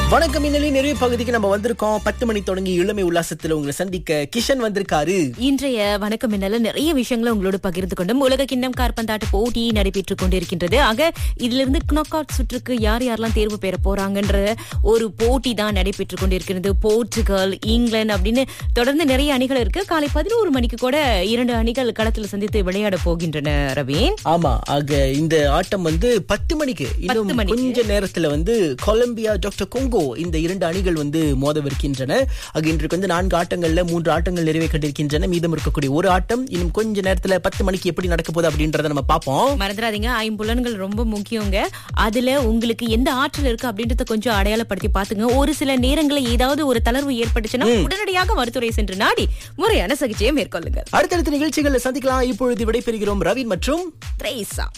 வணக்கம் இன்னலி நிறைய பகுதிக்கு நம்ம வந்திருக்கோம் பத்து மணி தொடங்கி இளமை உல்லாசத்துல உங்களை சந்திக்க கிஷன் வந்திருக்காரு இன்றைய வணக்கம் என்னால நிறைய விஷயங்களை உங்களோட பகிர்ந்து கொண்டும் உலக கிண்ணம் கார்பந்தாட்ட போட்டி நடைபெற்றுக் கொண்டிருக்கின்றது ஆக இதுல இருந்து knock out சுற்றுக்கு யார் யாரெல்லாம் தேர்வு பெற போறாங்கன்ற ஒரு போட்டி தான் நடைபெற்றுக் கொண்டிருக்கிறது போர்ச்சுகல் இங்கிலாந்து அப்படின்னு தொடர்ந்து நிறைய அணிகள் இருக்கு காலை பதினோரு மணிக்கு கூட இரண்டு அணிகள் களத்தில் சந்தித்து விளையாட போகின்றன ரவீன் ஆமா ஆக இந்த ஆட்டம் வந்து பத்து மணிக்கு இன்னும் மணிக்கு. கொஞ்ச நேரத்துல வந்து கொலம்பியா டாக்டர் கொங்கோ இந்த இரண்டு அணிகள் வந்து மோதவிருக்கின்றன ஆக இன்றைக்கு வந்து நான்கு ஆட்டங்கள்ல மூன்று ஆட்டங்கள் நிறைவே கண்டிருக்கின்றன மீதம் இருக்கக்கூடிய ஒரு ஆட்டம் இன்னும் கொஞ்ச நேரத்துல பத்து மணிக்கு எப்படி நடக்க போகுது அப்படின்றத நம்ம பார்ப்போம் மறந்துடாதீங்க ஐம்புலன்கள் ரொம்ப முக்கியங்க அதுல உங்களுக்கு எந்த ஆற்றல் இருக்கு அப்படின்றத கொஞ்சம் அடையாளப்படுத்தி பாத்துங்க ஒரு சில நேரங்களில் ஏதாவது ஒரு தளர்வு ஏற்பட்டுச்சுன்னா உடனடியாக மருத்துவரை சென்று நாடி முறையான சிகிச்சையை மேற்கொள்ளுங்க அடுத்தடுத்த நிகழ்ச்சிகள்ல சந்திக்கலாம் இப்பொழுது விடைபெறுகிறோம் ரவீன் மற்றும் த்ரேசா